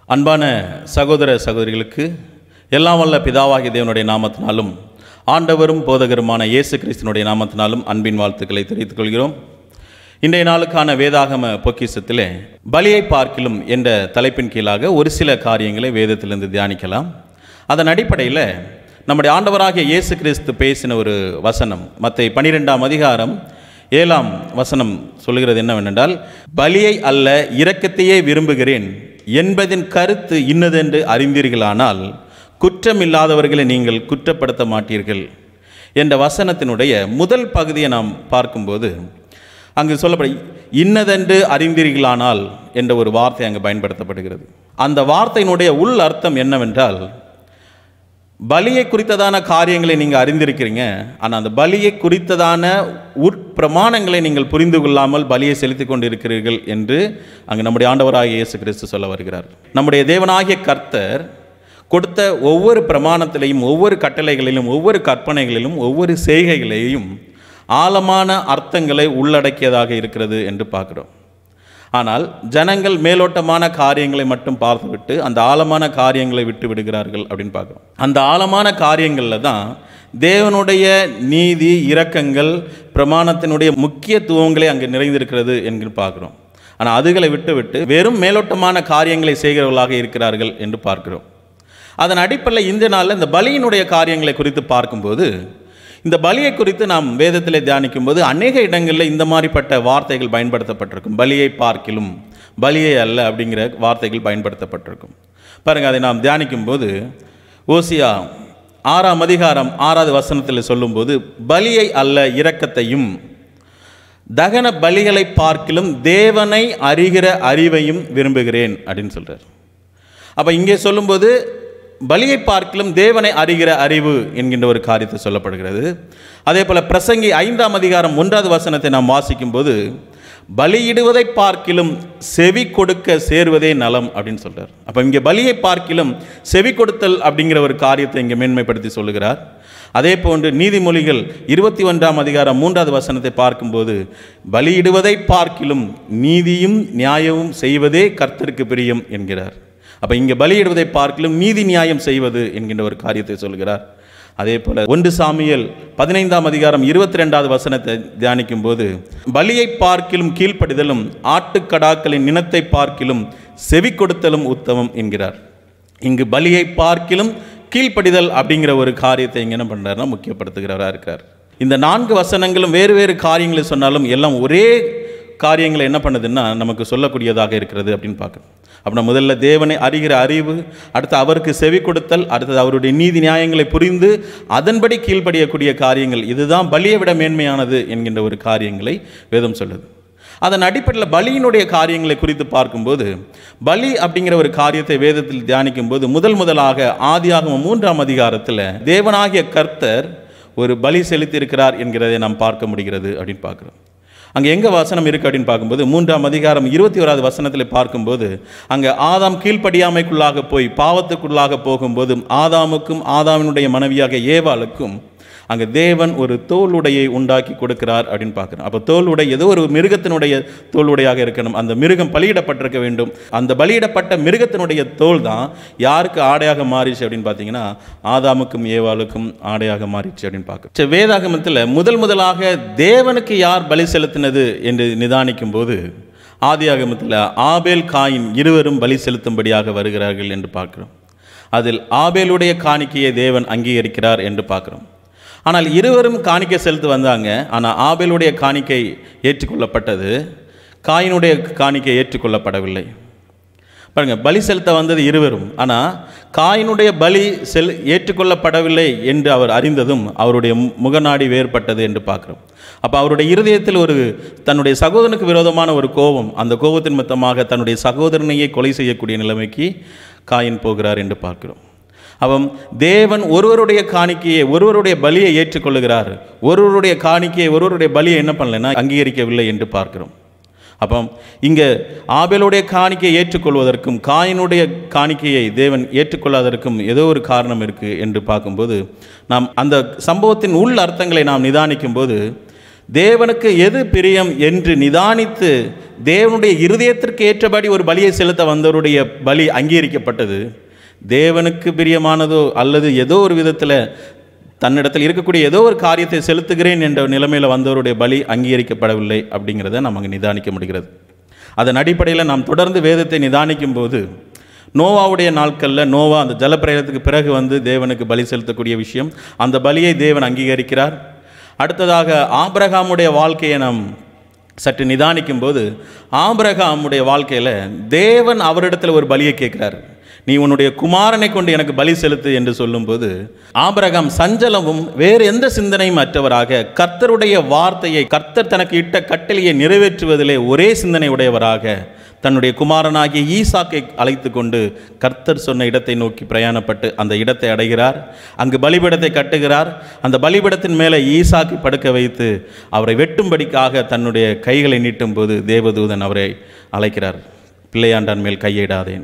அன்பான சகோதர சகோதரிகளுக்கு எல்லாம் வல்ல பிதாவாகிய தேவனுடைய நாமத்தினாலும் ஆண்டவரும் போதகருமான இயேசு கிறிஸ்தினுடைய நாமத்தினாலும் அன்பின் வாழ்த்துக்களை தெரிவித்துக் கொள்கிறோம் இன்றைய நாளுக்கான வேதாகம பொக்கிஷத்திலே பலியை பார்க்கிலும் என்ற தலைப்பின் கீழாக ஒரு சில காரியங்களை வேதத்திலிருந்து தியானிக்கலாம் அதன் அடிப்படையில் நம்முடைய ஆண்டவராகிய இயேசு கிறிஸ்து பேசின ஒரு வசனம் மற்ற பனிரெண்டாம் அதிகாரம் ஏழாம் வசனம் சொல்லுகிறது என்னவென்றால் பலியை அல்ல இரக்கத்தையே விரும்புகிறேன் என்பதின் கருத்து இன்னதென்று அறிந்தீர்களானால் குற்றமில்லாதவர்களை நீங்கள் குற்றப்படுத்த மாட்டீர்கள் என்ற வசனத்தினுடைய முதல் பகுதியை நாம் பார்க்கும்போது அங்கு சொல்லப்பட இன்னதென்று அறிந்தீர்களானால் என்ற ஒரு வார்த்தை அங்கு பயன்படுத்தப்படுகிறது அந்த வார்த்தையினுடைய உள் அர்த்தம் என்னவென்றால் பலியை குறித்ததான காரியங்களை நீங்கள் அறிந்திருக்கிறீங்க ஆனால் அந்த பலியை குறித்ததான உட்பிரமாணங்களை நீங்கள் புரிந்து கொள்ளாமல் பலியை செலுத்தி கொண்டிருக்கிறீர்கள் என்று அங்கு நம்முடைய ஆண்டவராகிய இயேசு கிறிஸ்து சொல்ல வருகிறார் நம்முடைய தேவனாகிய கர்த்தர் கொடுத்த ஒவ்வொரு பிரமாணத்திலையும் ஒவ்வொரு கட்டளைகளிலும் ஒவ்வொரு கற்பனைகளிலும் ஒவ்வொரு செய்கைகளையும் ஆழமான அர்த்தங்களை உள்ளடக்கியதாக இருக்கிறது என்று பார்க்குறோம் ஆனால் ஜனங்கள் மேலோட்டமான காரியங்களை மட்டும் பார்த்துவிட்டு அந்த ஆழமான காரியங்களை விட்டு விடுகிறார்கள் அப்படின்னு பார்க்குறோம் அந்த ஆழமான காரியங்களில் தான் தேவனுடைய நீதி இரக்கங்கள் பிரமாணத்தினுடைய முக்கியத்துவங்களே அங்கே நிறைந்திருக்கிறது என்று பார்க்குறோம் ஆனால் அதுகளை விட்டுவிட்டு வெறும் மேலோட்டமான காரியங்களை செய்கிறவர்களாக இருக்கிறார்கள் என்று பார்க்கிறோம் அதன் அடிப்படையில் இந்த நாளில் இந்த பலியினுடைய காரியங்களை குறித்து பார்க்கும்போது இந்த பலியை குறித்து நாம் வேதத்தில் தியானிக்கும் போது அநேக இடங்களில் இந்த மாதிரிப்பட்ட வார்த்தைகள் பயன்படுத்தப்பட்டிருக்கும் பலியை பார்க்கிலும் பலியை அல்ல அப்படிங்கிற வார்த்தைகள் பயன்படுத்தப்பட்டிருக்கும் பாருங்கள் அதை நாம் தியானிக்கும் போது ஓசியா ஆறாம் அதிகாரம் ஆறாவது வசனத்தில் சொல்லும்போது பலியை அல்ல இரக்கத்தையும் தகன பலிகளை பார்க்கிலும் தேவனை அறிகிற அறிவையும் விரும்புகிறேன் அப்படின்னு சொல்கிறார் அப்போ இங்கே சொல்லும்போது பலியை பார்க்கிலும் தேவனை அறிகிற அறிவு என்கின்ற ஒரு காரியத்தை சொல்லப்படுகிறது அதே போல் பிரசங்கி ஐந்தாம் அதிகாரம் ஒன்றாவது வசனத்தை நாம் வாசிக்கும் போது பலியிடுவதை பார்க்கிலும் செவி கொடுக்க சேர்வதே நலம் அப்படின்னு சொல்கிறார் அப்போ இங்கே பலியை பார்க்கிலும் செவி கொடுத்தல் அப்படிங்கிற ஒரு காரியத்தை இங்கே மேன்மைப்படுத்தி சொல்லுகிறார் அதே போன்று நீதிமொழிகள் இருபத்தி ஒன்றாம் அதிகாரம் மூன்றாவது வசனத்தை பார்க்கும்போது பலியிடுவதை பார்க்கிலும் நீதியும் நியாயமும் செய்வதே கர்த்தருக்கு பிரியம் என்கிறார் அப்போ இங்கே பலியிடுவதை பார்க்கலும் நீதி நியாயம் செய்வது என்கின்ற ஒரு காரியத்தை சொல்கிறார் அதே போல் ஒன்று சாமியல் பதினைந்தாம் அதிகாரம் இருபத்தி ரெண்டாவது வசனத்தை தியானிக்கும் போது பலியை பார்க்கிலும் கீழ்ப்படிதலும் ஆட்டுக்கடாக்களின் நினத்தை பார்க்கிலும் செவி கொடுத்தலும் உத்தமம் என்கிறார் இங்கு பலியை பார்க்கிலும் கீழ்ப்படிதல் அப்படிங்கிற ஒரு காரியத்தை இங்கே என்ன பண்ணுறாருன்னா முக்கியப்படுத்துகிறவராக இருக்கார் இந்த நான்கு வசனங்களும் வேறு வேறு காரியங்களை சொன்னாலும் எல்லாம் ஒரே காரியங்களை என்ன பண்ணுதுன்னா நமக்கு சொல்லக்கூடியதாக இருக்கிறது அப்படின்னு பார்க்கணும் அப்படின்னா முதல்ல தேவனை அறிகிற அறிவு அடுத்து அவருக்கு செவி கொடுத்தல் அடுத்தது அவருடைய நீதி நியாயங்களை புரிந்து அதன்படி கீழ்ப்படியக்கூடிய காரியங்கள் இதுதான் பலியை விட மேன்மையானது என்கின்ற ஒரு காரியங்களை வேதம் சொல்லுது அதன் அடிப்படையில் பலியினுடைய காரியங்களை குறித்து பார்க்கும்போது பலி அப்படிங்கிற ஒரு காரியத்தை வேதத்தில் தியானிக்கும் போது முதல் முதலாக ஆதியாகம மூன்றாம் அதிகாரத்தில் தேவனாகிய கர்த்தர் ஒரு பலி செலுத்தியிருக்கிறார் என்கிறதை நாம் பார்க்க முடிகிறது அப்படின்னு பார்க்குறோம் அங்கே எங்கே வசனம் இருக்குது அப்படின்னு பார்க்கும்போது மூன்றாம் அதிகாரம் இருபத்தி ஓராவது வசனத்தில் பார்க்கும்போது அங்கே ஆதாம் கீழ்ப்படியாமைக்குள்ளாக போய் பாவத்துக்குள்ளாக போகும்போது ஆதாமுக்கும் ஆதாமினுடைய மனைவியாக ஏவாளுக்கும் அங்கே தேவன் ஒரு தோலுடையை உண்டாக்கி கொடுக்கிறார் அப்படின்னு பார்க்குறோம் அப்போ தோலுடை ஏதோ ஒரு மிருகத்தினுடைய தோலுடையாக இருக்கணும் அந்த மிருகம் பலியிடப்பட்டிருக்க வேண்டும் அந்த பலியிடப்பட்ட மிருகத்தினுடைய தோல் தான் யாருக்கு ஆடையாக மாறிச்சு அப்படின்னு பார்த்தீங்கன்னா ஆதாமுக்கும் ஏவாளுக்கும் ஆடையாக மாறிச்சு அப்படின்னு பார்க்குறோம் சரி வேதாகமத்தில் முதல் முதலாக தேவனுக்கு யார் பலி செலுத்தினது என்று நிதானிக்கும் போது ஆதியாகமத்தில் ஆபேல் காயின் இருவரும் பலி செலுத்தும்படியாக வருகிறார்கள் என்று பார்க்குறோம் அதில் ஆபேலுடைய காணிக்கையை தேவன் அங்கீகரிக்கிறார் என்று பார்க்குறோம் ஆனால் இருவரும் காணிக்கை செலுத்து வந்தாங்க ஆனால் ஆபேலுடைய காணிக்கை ஏற்றுக்கொள்ளப்பட்டது காயினுடைய காணிக்கை ஏற்றுக்கொள்ளப்படவில்லை பாருங்கள் பலி செலுத்த வந்தது இருவரும் ஆனால் காயினுடைய பலி செல் ஏற்றுக்கொள்ளப்படவில்லை என்று அவர் அறிந்ததும் அவருடைய முகநாடி வேறுபட்டது என்று பார்க்குறோம் அப்போ அவருடைய இருதயத்தில் ஒரு தன்னுடைய சகோதரனுக்கு விரோதமான ஒரு கோபம் அந்த கோபத்தின் மொத்தமாக தன்னுடைய சகோதரனையே கொலை செய்யக்கூடிய நிலைமைக்கு காயின் போகிறார் என்று பார்க்கிறோம் அவன் தேவன் ஒருவருடைய காணிக்கையை ஒருவருடைய பலியை ஏற்றுக்கொள்ளுகிறார் ஒருவருடைய காணிக்கையை ஒருவருடைய பலியை என்ன பண்ணலைன்னா அங்கீகரிக்கவில்லை என்று பார்க்கிறோம் அப்போ இங்கே ஆபேலுடைய காணிக்கையை ஏற்றுக்கொள்வதற்கும் காயினுடைய காணிக்கையை தேவன் ஏற்றுக்கொள்ளாததற்கும் ஏதோ ஒரு காரணம் இருக்குது என்று பார்க்கும்போது நாம் அந்த சம்பவத்தின் உள் அர்த்தங்களை நாம் நிதானிக்கும் போது தேவனுக்கு எது பிரியம் என்று நிதானித்து தேவனுடைய இருதயத்திற்கு ஏற்றபடி ஒரு பலியை செலுத்த வந்தவருடைய பலி அங்கீகரிக்கப்பட்டது தேவனுக்கு பிரியமானதோ அல்லது ஏதோ ஒரு விதத்தில் தன்னிடத்தில் இருக்கக்கூடிய ஏதோ ஒரு காரியத்தை செலுத்துகிறேன் என்ற நிலைமையில் வந்தவருடைய பலி அங்கீகரிக்கப்படவில்லை அப்படிங்கிறத நம்ம அங்கே நிதானிக்க முடிகிறது அதன் அடிப்படையில் நாம் தொடர்ந்து வேதத்தை நிதானிக்கும் போது நோவாவுடைய நாட்களில் நோவா அந்த ஜலப்பிரயத்துக்கு பிறகு வந்து தேவனுக்கு பலி செலுத்தக்கூடிய விஷயம் அந்த பலியை தேவன் அங்கீகரிக்கிறார் அடுத்ததாக ஆபிரகாமுடைய வாழ்க்கையை நாம் சற்று நிதானிக்கும் போது ஆபிரகாமுடைய வாழ்க்கையில் தேவன் அவரிடத்தில் ஒரு பலியை கேட்கிறார் நீ உன்னுடைய குமாரனை கொண்டு எனக்கு பலி செலுத்து என்று சொல்லும்போது ஆபிரகாம் சஞ்சலமும் வேறு எந்த சிந்தனையும் அற்றவராக கர்த்தருடைய வார்த்தையை கர்த்தர் தனக்கு இட்ட கட்டளையை நிறைவேற்றுவதிலே ஒரே சிந்தனை உடையவராக தன்னுடைய குமாரனாகிய ஈசாக்கை அழைத்து கொண்டு கர்த்தர் சொன்ன இடத்தை நோக்கி பிரயாணப்பட்டு அந்த இடத்தை அடைகிறார் அங்கு பலிபீடத்தை கட்டுகிறார் அந்த பலிபீடத்தின் மேலே ஈசாக்கை படுக்க வைத்து அவரை வெட்டும்படிக்காக தன்னுடைய கைகளை நீட்டும்போது தேவதூதன் அவரை அழைக்கிறார் பிள்ளையாண்டான் மேல் கையிடாதேன்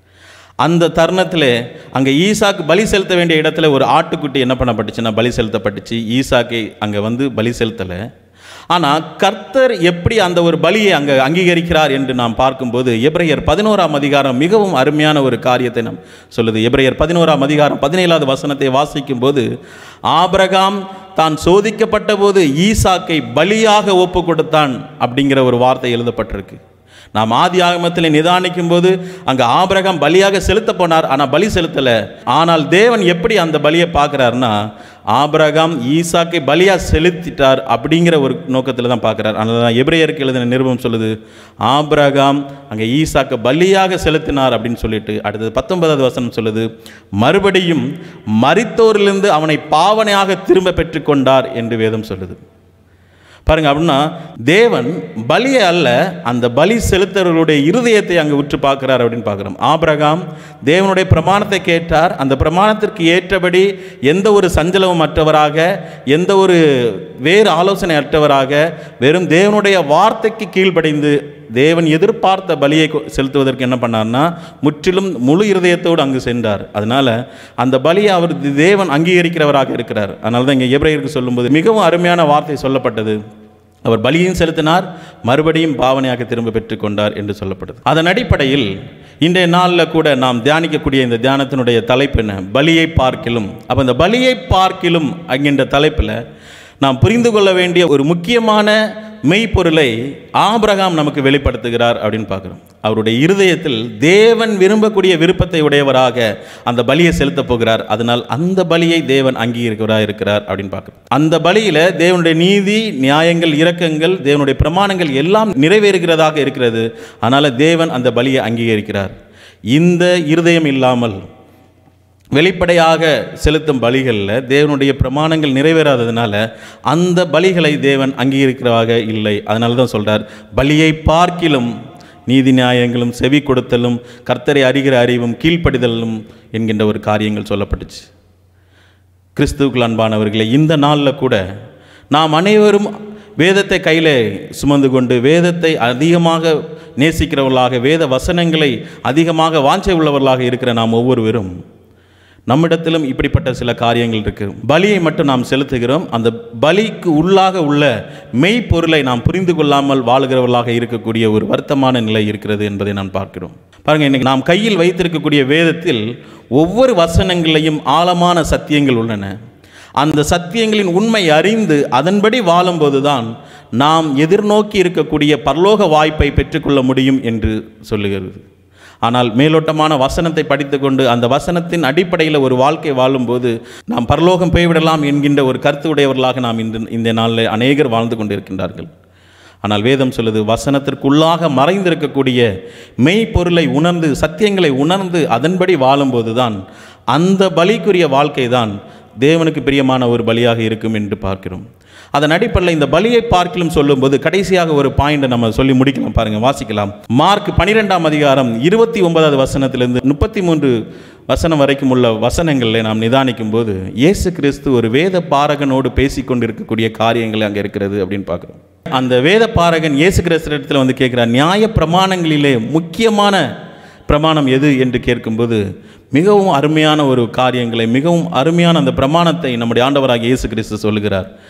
அந்த தருணத்தில் அங்கே ஈசாக்கு பலி செலுத்த வேண்டிய இடத்துல ஒரு ஆட்டுக்குட்டி என்ன பண்ணப்பட்டுச்சுன்னா பலி செலுத்தப்பட்டுச்சு ஈசாக்கை அங்கே வந்து பலி செலுத்தலை ஆனால் கர்த்தர் எப்படி அந்த ஒரு பலியை அங்கே அங்கீகரிக்கிறார் என்று நாம் பார்க்கும்போது எப்ரையர் பதினோராம் அதிகாரம் மிகவும் அருமையான ஒரு காரியத்தை நாம் சொல்லுது எப்ரையர் பதினோராம் அதிகாரம் பதினேழாவது வசனத்தை வாசிக்கும் போது ஆபிரகாம் தான் சோதிக்கப்பட்ட போது ஈசாக்கை பலியாக ஒப்பு கொடுத்தான் அப்படிங்கிற ஒரு வார்த்தை எழுதப்பட்டிருக்கு நாம் ஆதி ஆகமத்தில் நிதானிக்கும் போது அங்கே ஆபிரகாம் பலியாக செலுத்த போனார் ஆனால் பலி செலுத்தலை ஆனால் தேவன் எப்படி அந்த பலியை பார்க்குறாருன்னா ஆபிரகாம் ஈசாக்கை பலியாக செலுத்திட்டார் அப்படிங்கிற ஒரு நோக்கத்தில் தான் பார்க்குறார் அதனால தான் எபிரேயருக்கு எழுதின நிருபம் சொல்லுது ஆபிரகாம் அங்கே ஈசாக்கை பலியாக செலுத்தினார் அப்படின்னு சொல்லிட்டு அடுத்தது பத்தொன்பதாவது வசனம் சொல்லுது மறுபடியும் மரித்தோரிலிருந்து அவனை பாவனையாக திரும்ப பெற்றுக்கொண்டார் என்று வேதம் சொல்லுது பாருங்க அப்படின்னா தேவன் பலியை அல்ல அந்த பலி செலுத்தவர்களுடைய இருதயத்தை அங்கே உற்று பார்க்கிறார் அப்படின்னு பார்க்குறோம் ஆபிரகாம் தேவனுடைய பிரமாணத்தை கேட்டார் அந்த பிரமாணத்திற்கு ஏற்றபடி எந்த ஒரு சஞ்சலமும் அற்றவராக எந்த ஒரு வேறு ஆலோசனை அற்றவராக வெறும் தேவனுடைய வார்த்தைக்கு கீழ்ப்படைந்து தேவன் எதிர்பார்த்த பலியை கொ- செலுத்துவதற்கு என்ன பண்ணார்னா முற்றிலும் முழு இருதயத்தோடு அங்கு சென்றார் அதனால அந்த பலியை அவர் தேவன் அங்கீகரிக்கிறவராக இருக்கிறார் அதனால தான் இங்கே எபிரேயருக்கு சொல்லும்போது மிகவும் அருமையான வார்த்தை சொல்லப்பட்டது அவர் பலியும் செலுத்தினார் மறுபடியும் பாவனையாக திரும்ப பெற்றுக்கொண்டார் என்று சொல்லப்படுது அதன் அடிப்படையில் இன்றைய நாளில் கூட நாம் தியானிக்கக்கூடிய இந்த தியானத்தினுடைய தலைப்பு என்ன பலியை பார்க்கிலும் அப்போ இந்த பலியை பார்க்கிலும் என்கின்ற தலைப்பில் நாம் புரிந்து கொள்ள வேண்டிய ஒரு முக்கியமான மெய்ப்பொருளை ஆபிரகாம் நமக்கு வெளிப்படுத்துகிறார் அப்படின்னு பார்க்குறோம் அவருடைய இருதயத்தில் தேவன் விரும்பக்கூடிய விருப்பத்தை உடையவராக அந்த பலியை செலுத்தப் போகிறார் அதனால் அந்த பலியை தேவன் அங்கீகரிக்கிறவராக இருக்கிறார் அப்படின்னு பார்க்குறோம் அந்த பலியில் தேவனுடைய நீதி நியாயங்கள் இரக்கங்கள் தேவனுடைய பிரமாணங்கள் எல்லாம் நிறைவேறுகிறதாக இருக்கிறது அதனால் தேவன் அந்த பலியை அங்கீகரிக்கிறார் இந்த இருதயம் இல்லாமல் வெளிப்படையாக செலுத்தும் பலிகளில் தேவனுடைய பிரமாணங்கள் நிறைவேறாததுனால அந்த பலிகளை தேவன் அங்கீகரிக்கிறதாக இல்லை அதனால தான் சொல்றார் பலியை பார்க்கிலும் நீதி நியாயங்களும் செவி கொடுத்தலும் கர்த்தரை அறிகிற அறிவும் கீழ்ப்படிதலும் என்கின்ற ஒரு காரியங்கள் சொல்லப்பட்டுச்சு கிறிஸ்துவுக்குள் அன்பானவர்களே இந்த நாளில் கூட நாம் அனைவரும் வேதத்தை கையில் சுமந்து கொண்டு வேதத்தை அதிகமாக நேசிக்கிறவர்களாக வேத வசனங்களை அதிகமாக வாஞ்சை உள்ளவர்களாக இருக்கிற நாம் ஒவ்வொருவரும் நம்மிடத்திலும் இப்படிப்பட்ட சில காரியங்கள் இருக்கு பலியை மட்டும் நாம் செலுத்துகிறோம் அந்த பலிக்கு உள்ளாக உள்ள மெய்ப்பொருளை நாம் புரிந்து கொள்ளாமல் வாழுகிறவர்களாக இருக்கக்கூடிய ஒரு வருத்தமான நிலை இருக்கிறது என்பதை நாம் பார்க்கிறோம் பாருங்க இன்னைக்கு நாம் கையில் வைத்திருக்கக்கூடிய வேதத்தில் ஒவ்வொரு வசனங்களையும் ஆழமான சத்தியங்கள் உள்ளன அந்த சத்தியங்களின் உண்மை அறிந்து அதன்படி வாழும்போது தான் நாம் எதிர்நோக்கி இருக்கக்கூடிய பரலோக வாய்ப்பை பெற்றுக்கொள்ள முடியும் என்று சொல்லுகிறது ஆனால் மேலோட்டமான வசனத்தை படித்துக்கொண்டு அந்த வசனத்தின் அடிப்படையில் ஒரு வாழ்க்கை வாழும்போது நாம் பரலோகம் போய்விடலாம் என்கின்ற ஒரு கருத்து உடையவர்களாக நாம் இந்த இந்த நாளில் அநேகர் வாழ்ந்து கொண்டிருக்கின்றார்கள் ஆனால் வேதம் சொல்லுது வசனத்திற்குள்ளாக மறைந்திருக்கக்கூடிய மெய்ப்பொருளை உணர்ந்து சத்தியங்களை உணர்ந்து அதன்படி வாழும்போது தான் அந்த பலிக்குரிய வாழ்க்கை தான் தேவனுக்கு பிரியமான ஒரு பலியாக இருக்கும் என்று பார்க்கிறோம் அதன் அடிப்படையில் இந்த பலியை பார்க்கிலும் சொல்லும்போது கடைசியாக ஒரு பாயிண்டை நம்ம சொல்லி முடிக்கலாம் பாருங்க வாசிக்கலாம் மார்க் பனிரெண்டாம் அதிகாரம் இருபத்தி ஒன்பதாவது வசனத்திலிருந்து முப்பத்தி மூன்று வசனம் வரைக்கும் உள்ள வசனங்களில் நாம் நிதானிக்கும் போது இயேசு கிறிஸ்து ஒரு வேத பாரகனோடு பேசிக்கொண்டிருக்கக்கூடிய காரியங்கள் அங்கே இருக்கிறது அப்படின்னு பார்க்குறோம் அந்த வேத பாரகன் இயேசு கிறிஸ்து இடத்துல வந்து கேட்கிறார் நியாய பிரமாணங்களிலே முக்கியமான பிரமாணம் எது என்று கேட்கும்போது மிகவும் அருமையான ஒரு காரியங்களை மிகவும் அருமையான அந்த பிரமாணத்தை நம்முடைய ஆண்டவராகிய இயேசு கிறிஸ்து சொல்லுகிறார்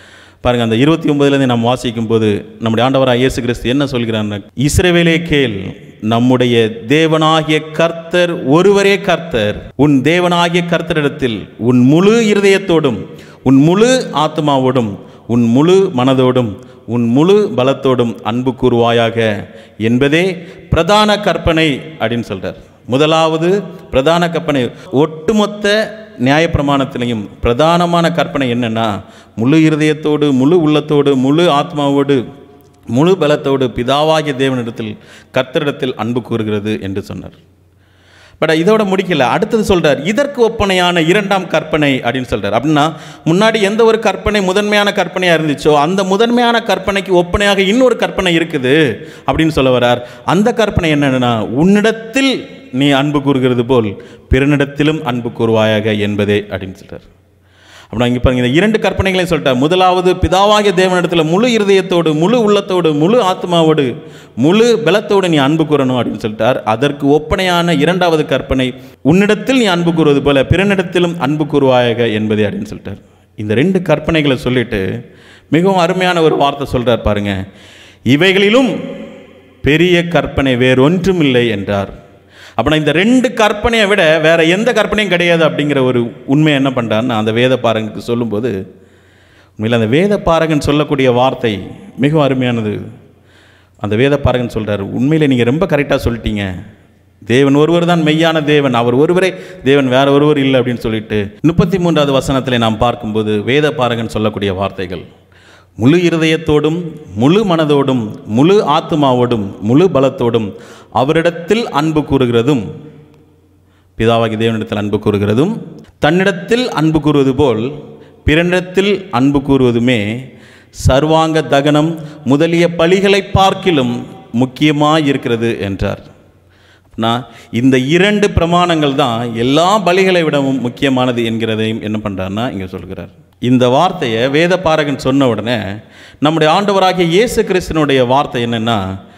பாருங்க அந்த இருபத்தி ஒன்பதுலேருந்து நாம் வாசிக்கும் போது நம்முடைய ஆண்டவராக இயேசு கிறிஸ்து என்ன சொல்கிறார் இஸ்ரவேலே கேள் நம்முடைய தேவனாகிய கர்த்தர் ஒருவரே கர்த்தர் உன் தேவனாகிய கர்த்தரிடத்தில் உன் முழு இருதயத்தோடும் உன் முழு ஆத்மாவோடும் உன் முழு மனதோடும் உன் முழு பலத்தோடும் அன்பு கூறுவாயாக என்பதே பிரதான கற்பனை அப்படின்னு சொல்றார் முதலாவது பிரதான கற்பனை ஒட்டுமொத்த நியாயப்பிரமாணத்திலையும் பிரதானமான கற்பனை என்னன்னா முழு இருதயத்தோடு முழு உள்ளத்தோடு முழு ஆத்மாவோடு முழு பலத்தோடு பிதாவாகிய தேவனிடத்தில் கர்த்தரிடத்தில் அன்பு கூறுகிறது என்று சொன்னார் பட் இதோட முடிக்கல அடுத்தது சொல்றார் இதற்கு ஒப்பனையான இரண்டாம் கற்பனை அப்படின்னு சொல்றார் அப்படின்னா முன்னாடி எந்த ஒரு கற்பனை முதன்மையான கற்பனையாக இருந்துச்சோ அந்த முதன்மையான கற்பனைக்கு ஒப்பனையாக இன்னொரு கற்பனை இருக்குது அப்படின்னு சொல்ல வரார் அந்த கற்பனை என்னன்னா உன்னிடத்தில் நீ அன்பு கூறுகிறது போல் பிறனிடத்திலும் அன்பு கூறுவாயாக என்பதே அப்படின்னு சொல்றார் அப்படின்னா இங்கே பாருங்க இந்த இரண்டு கற்பனைகளையும் சொல்லிட்டார் முதலாவது பிதாவாகிய தேவனிடத்தில் முழு இருதயத்தோடு முழு உள்ளத்தோடு முழு ஆத்மாவோடு முழு பலத்தோடு நீ அன்பு கூறணும் அப்படின்னு சொல்லிட்டார் அதற்கு ஒப்பனையான இரண்டாவது கற்பனை உன்னிடத்தில் நீ அன்பு கூறுவது போல பிறனிடத்திலும் அன்பு கூறுவாயாக என்பதே அப்படின்னு சொல்லிட்டார் இந்த ரெண்டு கற்பனைகளை சொல்லிட்டு மிகவும் அருமையான ஒரு வார்த்தை சொல்றார் பாருங்க இவைகளிலும் பெரிய கற்பனை வேறொன்றும் இல்லை என்றார் அப்படின்னா இந்த ரெண்டு கற்பனையை விட வேற எந்த கற்பனையும் கிடையாது அப்படிங்கிற ஒரு உண்மையை என்ன பண்ணுறாருன்னு அந்த வேத பாரகனுக்கு சொல்லும்போது உண்மையில் அந்த வேத பாரகன் சொல்லக்கூடிய வார்த்தை மிகவும் அருமையானது அந்த வேத பாரகன் சொல்கிறார் உண்மையில் நீங்கள் ரொம்ப கரெக்டாக சொல்லிட்டீங்க தேவன் ஒருவர் தான் மெய்யான தேவன் அவர் ஒருவரே தேவன் வேற ஒருவர் இல்லை அப்படின்னு சொல்லிட்டு முப்பத்தி மூன்றாவது வசனத்தில் நாம் பார்க்கும்போது வேத பாரகன் சொல்லக்கூடிய வார்த்தைகள் முழு இருதயத்தோடும் முழு மனதோடும் முழு ஆத்மாவோடும் முழு பலத்தோடும் அவரிடத்தில் அன்பு கூறுகிறதும் பிதாவாகி தேவனிடத்தில் அன்பு கூறுகிறதும் தன்னிடத்தில் அன்பு கூறுவது போல் பிறனிடத்தில் அன்பு கூறுவதுமே சர்வாங்க தகனம் முதலிய பலிகளை பார்க்கிலும் முக்கியமாக இருக்கிறது என்றார் நான் இந்த இரண்டு பிரமாணங்கள் தான் எல்லா பலிகளை விடவும் முக்கியமானது என்கிறதையும் என்ன பண்ணுறாருன்னா இங்கே சொல்கிறார் இந்த வார்த்தையை வேத பாரகன் சொன்ன உடனே நம்முடைய ஆண்டவராகிய இயேசு கிறிஸ்தனுடைய வார்த்தை என்னென்னா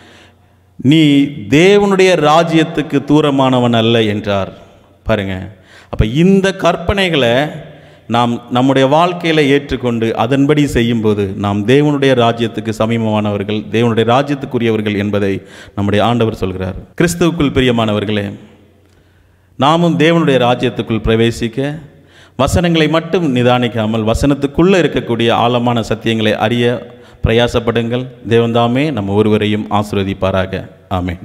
நீ தேவனுடைய ராஜ்யத்துக்கு தூரமானவன் அல்ல என்றார் பாருங்க அப்போ இந்த கற்பனைகளை நாம் நம்முடைய வாழ்க்கையில் ஏற்றுக்கொண்டு அதன்படி செய்யும்போது நாம் தேவனுடைய ராஜ்யத்துக்கு சமீபமானவர்கள் தேவனுடைய ராஜ்யத்துக்குரியவர்கள் என்பதை நம்முடைய ஆண்டவர் சொல்கிறார் கிறிஸ்துவுக்குள் பிரியமானவர்களே நாமும் தேவனுடைய ராஜ்யத்துக்குள் பிரவேசிக்க வசனங்களை மட்டும் நிதானிக்காமல் வசனத்துக்குள்ளே இருக்கக்கூடிய ஆழமான சத்தியங்களை அறிய பிரயாசப்படுங்கள் தேவன்தாமே நம்ம ஒருவரையும் ஆசீர்வதிப்பாராக ஆமென்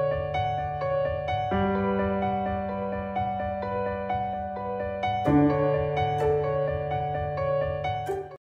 thank you